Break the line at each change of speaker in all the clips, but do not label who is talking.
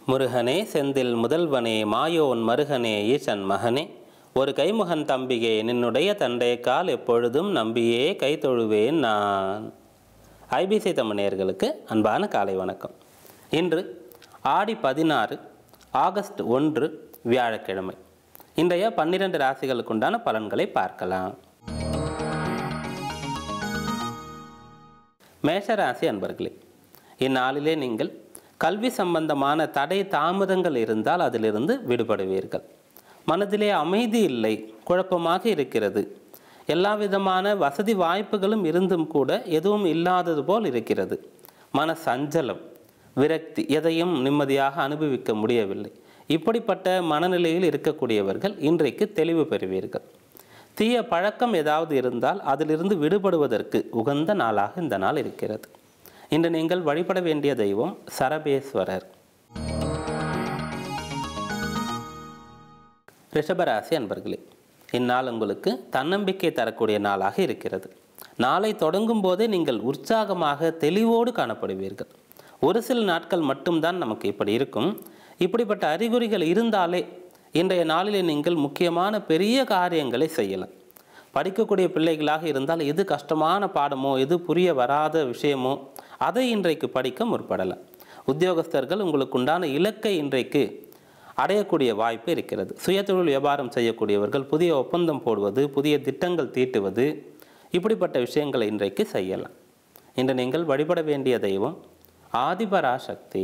முருகனே செந்தில் முதல்வனே மாயோன் மருகனே ஈசன் மகனே ஒரு கைமுகன் தம்பிகே நின்னுடைய தண்டைக்கால் எப்பொழுதும் நம்பியே கை தொழுவேன் நான் ஐபிசி தமிழர்களுக்கு அன்பான காலை வணக்கம் இன்று ஆடி பதினாறு ஆகஸ்ட் ஒன்று வியாழக்கிழமை இன்றைய பன்னிரண்டு ராசிகளுக்குண்டான பலன்களை பார்க்கலாம் மேஷராசி அன்பர்களே இந்நாளிலே நீங்கள் கல்வி சம்பந்தமான தடை தாமதங்கள் இருந்தால் அதிலிருந்து விடுபடுவீர்கள் மனதிலே அமைதி இல்லை குழப்பமாக இருக்கிறது எல்லா விதமான வசதி வாய்ப்புகளும் இருந்தும் கூட எதுவும் இல்லாதது போல் இருக்கிறது மன சஞ்சலம் விரக்தி எதையும் நிம்மதியாக அனுபவிக்க முடியவில்லை இப்படிப்பட்ட மனநிலையில் இருக்கக்கூடியவர்கள் இன்றைக்கு தெளிவு பெறுவீர்கள் தீய பழக்கம் ஏதாவது இருந்தால் அதிலிருந்து விடுபடுவதற்கு உகந்த நாளாக இந்த நாள் இருக்கிறது இன்று நீங்கள் வழிபட வேண்டிய தெய்வம் சரபேஸ்வரர் ரிஷபராசி அன்பர்களே இந்நாள் உங்களுக்கு தன்னம்பிக்கை தரக்கூடிய நாளாக இருக்கிறது நாளை தொடங்கும் போதே நீங்கள் உற்சாகமாக தெளிவோடு காணப்படுவீர்கள் ஒரு சில நாட்கள் மட்டும்தான் நமக்கு இப்படி இருக்கும் இப்படிப்பட்ட அறிகுறிகள் இருந்தாலே இன்றைய நாளிலே நீங்கள் முக்கியமான பெரிய காரியங்களை செய்யலாம் படிக்கக்கூடிய பிள்ளைகளாக இருந்தால் எது கஷ்டமான பாடமோ எது புரிய வராத விஷயமோ அதை இன்றைக்கு படிக்க முற்படலாம் உத்தியோகஸ்தர்கள் உங்களுக்கு உண்டான இலக்கை இன்றைக்கு அடையக்கூடிய வாய்ப்பு இருக்கிறது சுயதொழில் வியாபாரம் செய்யக்கூடியவர்கள் புதிய ஒப்பந்தம் போடுவது புதிய திட்டங்கள் தீட்டுவது இப்படிப்பட்ட விஷயங்களை இன்றைக்கு செய்யலாம் இன்று நீங்கள் வழிபட வேண்டிய தெய்வம் ஆதிபராசக்தி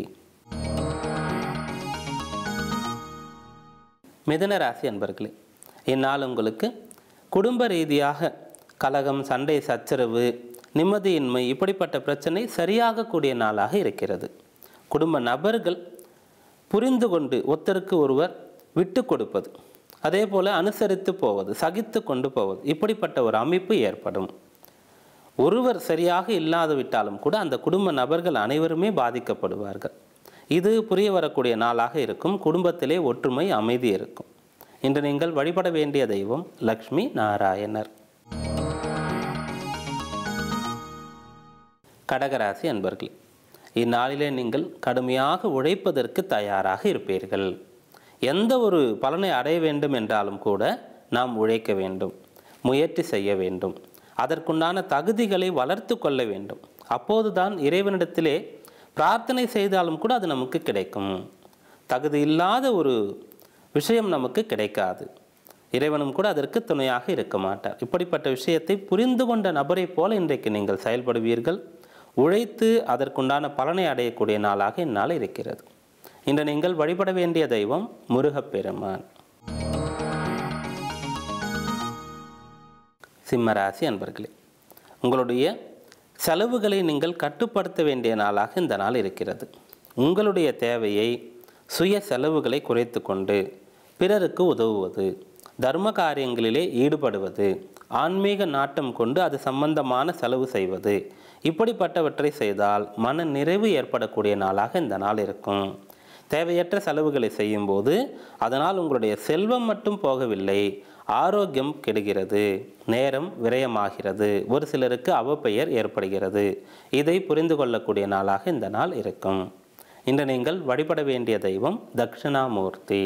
மிதன ராசி அன்பர்களே இந்நாள் உங்களுக்கு குடும்ப ரீதியாக கலகம் சண்டை சச்சரவு நிம்மதியின்மை இப்படிப்பட்ட பிரச்சனை சரியாகக்கூடிய நாளாக இருக்கிறது குடும்ப நபர்கள் புரிந்து கொண்டு ஒருத்தருக்கு ஒருவர் விட்டு கொடுப்பது அதே போல் அனுசரித்து போவது சகித்து கொண்டு போவது இப்படிப்பட்ட ஒரு அமைப்பு ஏற்படும் ஒருவர் சரியாக இல்லாது விட்டாலும் கூட அந்த குடும்ப நபர்கள் அனைவருமே பாதிக்கப்படுவார்கள் இது புரிய வரக்கூடிய நாளாக இருக்கும் குடும்பத்திலே ஒற்றுமை அமைதி இருக்கும் இன்று நீங்கள் வழிபட வேண்டிய தெய்வம் லக்ஷ்மி நாராயணர் கடகராசி அன்பர்களே இந்நாளிலே நீங்கள் கடுமையாக உழைப்பதற்கு தயாராக இருப்பீர்கள் எந்த ஒரு பலனை அடைய வேண்டும் என்றாலும் கூட நாம் உழைக்க வேண்டும் முயற்சி செய்ய வேண்டும் அதற்குண்டான தகுதிகளை வளர்த்து கொள்ள வேண்டும் அப்போதுதான் இறைவனிடத்திலே பிரார்த்தனை செய்தாலும் கூட அது நமக்கு கிடைக்கும் தகுதி இல்லாத ஒரு விஷயம் நமக்கு கிடைக்காது இறைவனும் கூட அதற்கு துணையாக இருக்க மாட்டார் இப்படிப்பட்ட விஷயத்தை புரிந்து கொண்ட நபரைப் போல இன்றைக்கு நீங்கள் செயல்படுவீர்கள் உழைத்து அதற்குண்டான பலனை அடையக்கூடிய நாளாக இந்நாள் இருக்கிறது இன்று நீங்கள் வழிபட வேண்டிய தெய்வம் முருகப்பெருமான் சிம்மராசி அன்பர்களே உங்களுடைய செலவுகளை நீங்கள் கட்டுப்படுத்த வேண்டிய நாளாக இந்த நாள் இருக்கிறது உங்களுடைய தேவையை சுய செலவுகளை குறைத்து கொண்டு பிறருக்கு உதவுவது தர்ம காரியங்களிலே ஈடுபடுவது ஆன்மீக நாட்டம் கொண்டு அது சம்பந்தமான செலவு செய்வது இப்படிப்பட்டவற்றை செய்தால் மன நிறைவு ஏற்படக்கூடிய நாளாக இந்த நாள் இருக்கும் தேவையற்ற செலவுகளை செய்யும்போது அதனால் உங்களுடைய செல்வம் மட்டும் போகவில்லை ஆரோக்கியம் கெடுகிறது நேரம் விரயமாகிறது ஒரு சிலருக்கு அவப்பெயர் ஏற்படுகிறது இதை புரிந்து கொள்ளக்கூடிய நாளாக இந்த நாள் இருக்கும் இன்று நீங்கள் வழிபட வேண்டிய தெய்வம் தட்சிணாமூர்த்தி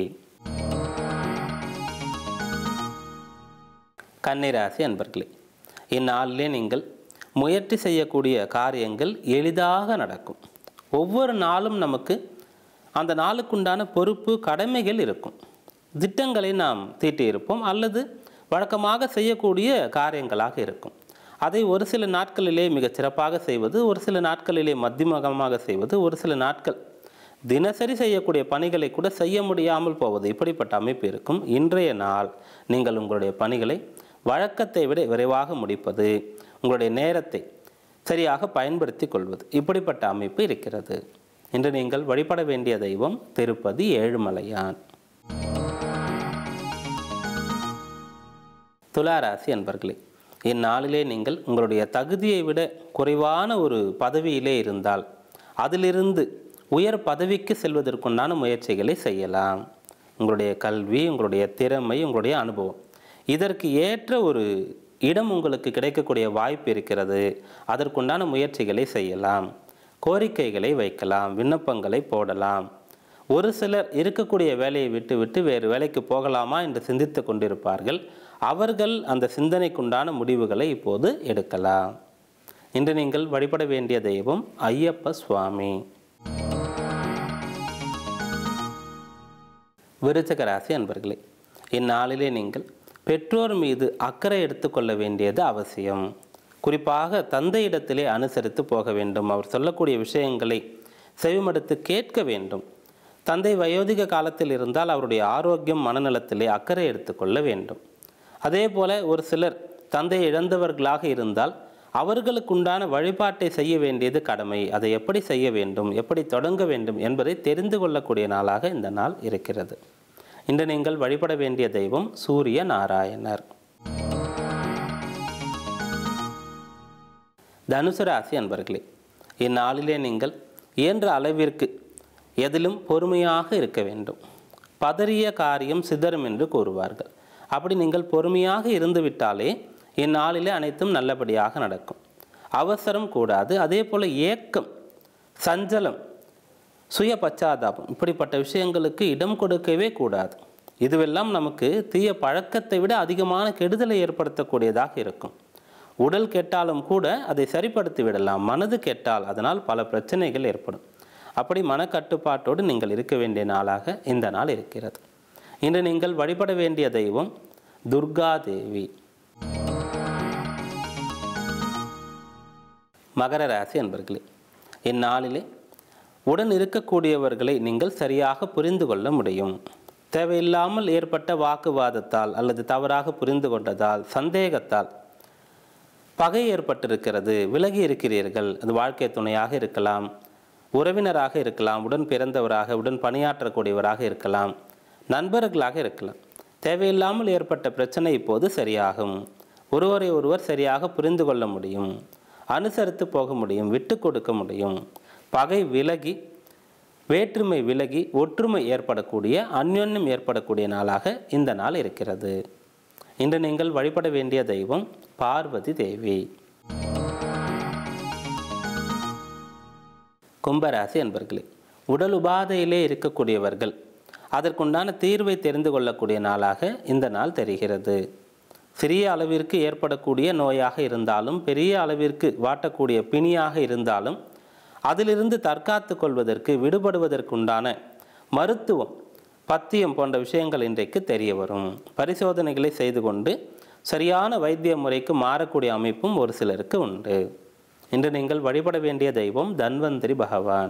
கன்னிராசி அன்பர்களே இந்நாளிலே நீங்கள் முயற்சி செய்யக்கூடிய காரியங்கள் எளிதாக நடக்கும் ஒவ்வொரு நாளும் நமக்கு அந்த நாளுக்குண்டான பொறுப்பு கடமைகள் இருக்கும் திட்டங்களை நாம் தீட்டியிருப்போம் அல்லது வழக்கமாக செய்யக்கூடிய காரியங்களாக இருக்கும் அதை ஒரு சில நாட்களிலே மிகச் சிறப்பாக செய்வது ஒரு சில நாட்களிலே மத்தியமகமாக செய்வது ஒரு சில நாட்கள் தினசரி செய்யக்கூடிய பணிகளை கூட செய்ய முடியாமல் போவது இப்படிப்பட்ட அமைப்பு இருக்கும் இன்றைய நாள் நீங்கள் உங்களுடைய பணிகளை வழக்கத்தை விட விரைவாக முடிப்பது உங்களுடைய நேரத்தை சரியாக பயன்படுத்தி கொள்வது இப்படிப்பட்ட அமைப்பு இருக்கிறது இன்று நீங்கள் வழிபட வேண்டிய தெய்வம் திருப்பதி ஏழுமலையான் துளாராசி அன்பர்களே இந்நாளிலே நீங்கள் உங்களுடைய தகுதியை விட குறைவான ஒரு பதவியிலே இருந்தால் அதிலிருந்து உயர் பதவிக்கு செல்வதற்குண்டான முயற்சிகளை செய்யலாம் உங்களுடைய கல்வி உங்களுடைய திறமை உங்களுடைய அனுபவம் இதற்கு ஏற்ற ஒரு இடம் உங்களுக்கு கிடைக்கக்கூடிய வாய்ப்பு இருக்கிறது அதற்குண்டான முயற்சிகளை செய்யலாம் கோரிக்கைகளை வைக்கலாம் விண்ணப்பங்களை போடலாம் ஒரு சிலர் இருக்கக்கூடிய வேலையை விட்டு விட்டு வேறு வேலைக்கு போகலாமா என்று சிந்தித்து கொண்டிருப்பார்கள் அவர்கள் அந்த சிந்தனைக்குண்டான முடிவுகளை இப்போது எடுக்கலாம் இன்று நீங்கள் வழிபட வேண்டிய தெய்வம் ஐயப்ப சுவாமி விருச்சக ராசி அன்பர்களே இந்நாளிலே நீங்கள் பெற்றோர் மீது அக்கறை எடுத்துக்கொள்ள வேண்டியது அவசியம் குறிப்பாக தந்தையிடத்திலே அனுசரித்து போக வேண்டும் அவர் சொல்லக்கூடிய விஷயங்களை செவிமடுத்து கேட்க வேண்டும் தந்தை வயோதிக காலத்தில் இருந்தால் அவருடைய ஆரோக்கியம் மனநலத்திலே அக்கறை எடுத்துக்கொள்ள வேண்டும் அதே போல ஒரு சிலர் தந்தை இழந்தவர்களாக இருந்தால் அவர்களுக்குண்டான வழிபாட்டை செய்ய வேண்டியது கடமை அதை எப்படி செய்ய வேண்டும் எப்படி தொடங்க வேண்டும் என்பதை தெரிந்து கொள்ளக்கூடிய நாளாக இந்த நாள் இருக்கிறது இன்று நீங்கள் வழிபட வேண்டிய தெய்வம் சூரிய நாராயணர் தனுசு ராசி அன்பர்களே இந்நாளிலே நீங்கள் இயன்ற அளவிற்கு எதிலும் பொறுமையாக இருக்க வேண்டும் பதறிய காரியம் சிதறும் என்று கூறுவார்கள் அப்படி நீங்கள் பொறுமையாக இருந்துவிட்டாலே இந்நாளிலே அனைத்தும் நல்லபடியாக நடக்கும் அவசரம் கூடாது அதே போல் ஏக்கம் சஞ்சலம் சுய பச்சாதாபம் இப்படிப்பட்ட விஷயங்களுக்கு இடம் கொடுக்கவே கூடாது இதுவெல்லாம் நமக்கு தீய பழக்கத்தை விட அதிகமான கெடுதலை ஏற்படுத்தக்கூடியதாக இருக்கும் உடல் கெட்டாலும் கூட அதை சரிப்படுத்தி விடலாம் மனது கெட்டால் அதனால் பல பிரச்சனைகள் ஏற்படும் அப்படி மனக்கட்டுப்பாட்டோடு நீங்கள் இருக்க வேண்டிய நாளாக இந்த நாள் இருக்கிறது இன்று நீங்கள் வழிபட வேண்டிய தெய்வம் துர்கா தேவி மகர ராசி அன்பர்களே இந்நாளிலே உடன் இருக்கக்கூடியவர்களை நீங்கள் சரியாக புரிந்து கொள்ள முடியும் தேவையில்லாமல் ஏற்பட்ட வாக்குவாதத்தால் அல்லது தவறாக புரிந்து கொண்டதால் சந்தேகத்தால் பகை ஏற்பட்டிருக்கிறது விலகி இருக்கிறீர்கள் அது வாழ்க்கை துணையாக இருக்கலாம் உறவினராக இருக்கலாம் உடன் பிறந்தவராக உடன் பணியாற்றக்கூடியவராக இருக்கலாம் நண்பர்களாக இருக்கலாம் தேவையில்லாமல் ஏற்பட்ட பிரச்சனை இப்போது சரியாகும் ஒருவரை ஒருவர் சரியாக புரிந்து கொள்ள முடியும் அனுசரித்து போக முடியும் விட்டு கொடுக்க முடியும் பகை விலகி வேற்றுமை விலகி ஒற்றுமை ஏற்படக்கூடிய அந்யோன்யம் ஏற்படக்கூடிய நாளாக இந்த நாள் இருக்கிறது இன்று நீங்கள் வழிபட வேண்டிய தெய்வம் பார்வதி தேவி கும்பராசி என்பர்களே உடல் உபாதையிலே இருக்கக்கூடியவர்கள் அதற்குண்டான தீர்வை தெரிந்து கொள்ளக்கூடிய நாளாக இந்த நாள் தெரிகிறது சிறிய அளவிற்கு ஏற்படக்கூடிய நோயாக இருந்தாலும் பெரிய அளவிற்கு வாட்டக்கூடிய பிணியாக இருந்தாலும் அதிலிருந்து தற்காத்து கொள்வதற்கு விடுபடுவதற்குண்டான மருத்துவம் பத்தியம் போன்ற விஷயங்கள் இன்றைக்கு தெரிய வரும் பரிசோதனைகளை செய்து கொண்டு சரியான வைத்திய முறைக்கு மாறக்கூடிய அமைப்பும் ஒரு சிலருக்கு உண்டு இன்று நீங்கள் வழிபட வேண்டிய தெய்வம் தன்வந்திரி பகவான்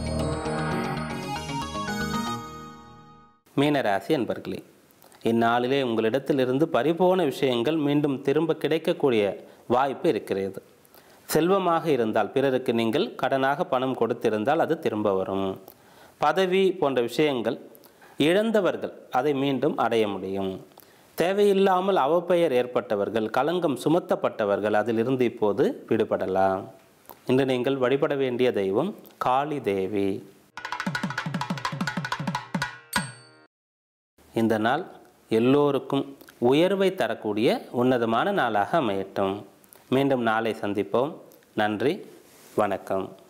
மீனராசி என்பர்களே இந்நாளிலே உங்களிடத்திலிருந்து பறிபோன விஷயங்கள் மீண்டும் திரும்ப கிடைக்கக்கூடிய வாய்ப்பு இருக்கிறது செல்வமாக இருந்தால் பிறருக்கு நீங்கள் கடனாக பணம் கொடுத்திருந்தால் அது திரும்ப வரும் பதவி போன்ற விஷயங்கள் இழந்தவர்கள் அதை மீண்டும் அடைய முடியும் தேவையில்லாமல் அவப்பெயர் ஏற்பட்டவர்கள் களங்கம் சுமத்தப்பட்டவர்கள் அதிலிருந்து இப்போது விடுபடலாம் இன்று நீங்கள் வழிபட வேண்டிய தெய்வம் காளி தேவி இந்த நாள் எல்லோருக்கும் உயர்வை தரக்கூடிய உன்னதமான நாளாக அமையட்டும் மீண்டும் நாளை சந்திப்போம் நன்றி வணக்கம்